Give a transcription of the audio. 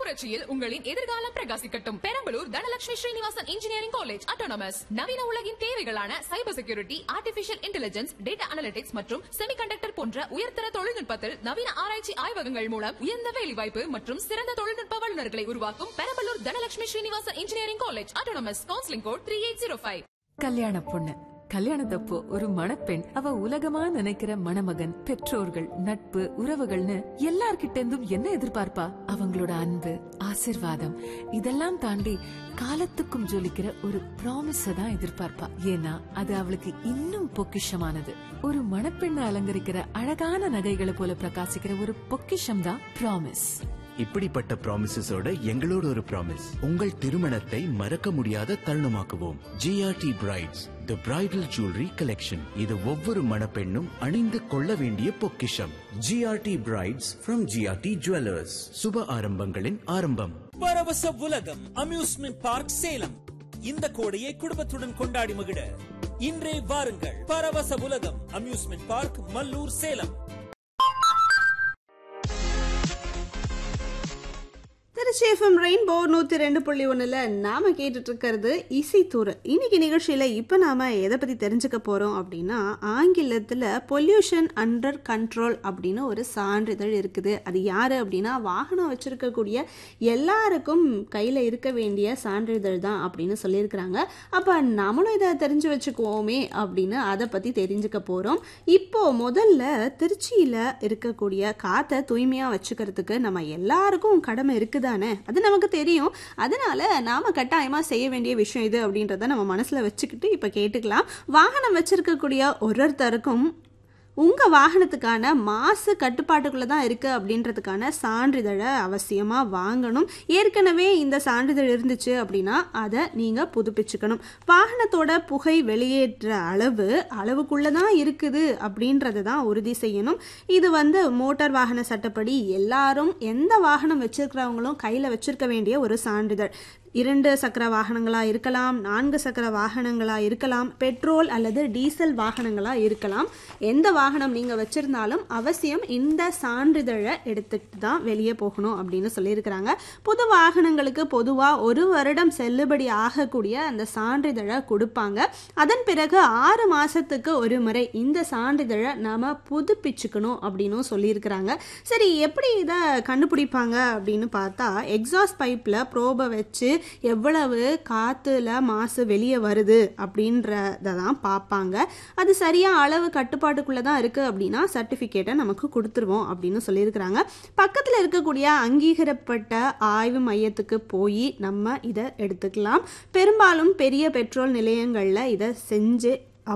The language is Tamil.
புரட்சியில் உங்களின் எதிர்காலம் பிரகாசிக்கட்டும் Perambalur Dhanalakshmi Srinivasan engineering college autonomous நவீன உலகின் தேவைகளான cyber security artificial intelligence data analytics மற்றும் செமிகண்டக்டர் போன்ற உயர்தர தொழில்நுட்பத்தில் நவீன ஆராய்ச்சி ஆய்வகங்கள் மூலம் உயர்ந்த வேலைவாய்ப்பு மற்றும் சிறந்த தொழில்நுட்ப வல்லுநர்களை உருவாக்கும் Perambalur Dhanalakshmi Srinivasan engineering college autonomous counselling code three eight zero five கல்யாண பொண்ணு கல்யாணத்தப்போ ஒரு மணப்பெண் அவ உலகமா நினைக்கிற மணமகன் பெற்றோர்கள் நட்பு உறவுகள்னு எல்லார்கிட்ட இருந்தும் என்ன எதிர்பார்ப்பா அவங்களோட அன்பு ஆசிர்வாதம் இதெல்லாம் தாண்டி காலத்துக்கும் ஜொலிக்கிற ஒரு ப்ராமிஸ தான் எதிர்பார்ப்பா ஏன்னா அது அவளுக்கு இன்னும் பொக்கிஷமானது ஒரு மணப்பெண்ணை அலங்கரிக்கிற அழகான நகைகளை போல பிரகாசிக்கிற ஒரு பொக்கிஷம் தான் ப்ராமிஸ் இப்படிப்பட்ட ப்ராமிசஸோட எங்களோட ஒரு ப்ராமிஸ் உங்கள் திருமணத்தை மறக்க முடியாத தருணமாக்குவோம் GRT brides the bridal jewellery collection இது ஒவ்வொரு மணப்பெண்ணும் அணிந்து கொள்ள வேண்டிய பொக்கிஷம் GRT brides from GRT jewellers சுப ஆரம்பங்களின் ஆரம்பம் பரவச உலகம் அம்யூஸ்மெண்ட் பார்க் சேலம் இந்த கோடையை குடும்பத்துடன் கொண்டாடி மகிழ இன்றே வாருங்கள் Paravasa Ulagam amusement park Mallur Salem Trichy FM rainbow நூற்றி ரெண்டு புள்ளி ஒன்றில் நாம் கேட்டுட்டு இருக்கிறது இசைத்தூர் இன்னைக்கு நிகழ்ச்சியில் இப்போ நாம் எதை பற்றி தெரிஞ்சுக்க போகிறோம் அப்படின்னா ஆங்கிலத்தில் பொல்யூஷன் அண்டர் கண்ட்ரோல் அப்படின்னு ஒரு சான்றிதழ் இருக்குது அது யார் அப்படின்னா வாகனம் வச்சுருக்கக்கூடிய எல்லாருக்கும் கையில் இருக்க வேண்டிய சான்றிதழ் தான் அப்படின்னு சொல்லியிருக்கிறாங்க அப்போ நம்மளும் இதை தெரிஞ்சு வச்சுக்குவோமே அப்படின்னு அதை பற்றி தெரிஞ்சுக்க போகிறோம் இப்போது முதல்ல திருச்சியில் இருக்கக்கூடிய காற்றை தூய்மையாக வச்சுக்கிறதுக்கு நம்ம எல்லாருக்கும் கடமை இருக்குதானே அது நமக்கு தெரியும் அதனால நாம கட்டாயமாக செய்ய வேண்டிய விஷயம் இது அப்படின்றத நம்ம மனசில் வச்சுக்கிட்டு இப்போ கேட்டுக்கலாம் வாகனம் வச்சிருக்கக்கூடிய ஒருத்தருக்கும் உங்கள் வாகனத்துக்கான மாசு கட்டுப்பாட்டுக்குள்ளே தான் இருக்குது அப்படின்றதுக்கான சான்றிதழை அவசியமாக வாங்கணும் ஏற்கனவே இந்த சான்றிதழ் இருந்துச்சு அப்படின்னா அதை நீங்கள் புதுப்பிச்சுக்கணும் வாகனத்தோட புகை வெளியேற்ற அளவு அளவுக்குள்ளே தான் இருக்குது அப்படின்றத தான் உறுதி செய்யணும் இது வந்து மோட்டார் வாகன சட்டப்படி எல்லாரும் எந்த வாகனம் வச்சிருக்கிறவங்களும் கையில் வச்சிருக்க வேண்டிய ஒரு சான்றிதழ் இரண்டு சக்கர வாகனங்களாக இருக்கலாம் நான்கு சக்கர வாகனங்களாக இருக்கலாம் பெட்ரோல் அல்லது டீசல் வாகனங்களாக இருக்கலாம் எந்த வாகனம் நீங்கள் வச்சுருந்தாலும் அவசியம் இந்த சான்றிதழை எடுத்துட்டு தான் வெளியே போகணும் அப்படின்னு சொல்லியிருக்கிறாங்க புது வாகனங்களுக்கு பொதுவாக ஒரு வருடம் செல்லுபடி ஆகக்கூடிய அந்த சான்றிதழை கொடுப்பாங்க அதன் பிறகு ஆறு மாதத்துக்கு ஒரு முறை இந்த சான்றிதழை நாம் புதுப்பிச்சுக்கணும் அப்படின்னும் சொல்லியிருக்கிறாங்க சரி எப்படி இதை கண்டுபிடிப்பாங்க அப்படின்னு பார்த்தா எக்ஸாஸ்ட் பைப்பில் ப்ரோபை வச்சு எவ்வளவு காற்றுல மாசு வெளியே வருது அப்படின்றத தான் பார்ப்பாங்க அது சரியாக அளவு கட்டுப்பாட்டுக்குள்ளே தான் இருக்குது அப்படின்னா சர்டிஃபிகேட்டை நமக்கு கொடுத்துருவோம் அப்படின்னு சொல்லியிருக்கிறாங்க பக்கத்தில் இருக்கக்கூடிய அங்கீகரப்பட்ட ஆய்வு மையத்துக்கு போய் நம்ம இதை எடுத்துக்கலாம் பெரும்பாலும் பெரிய பெட்ரோல் நிலையங்களில் இதை செஞ்சு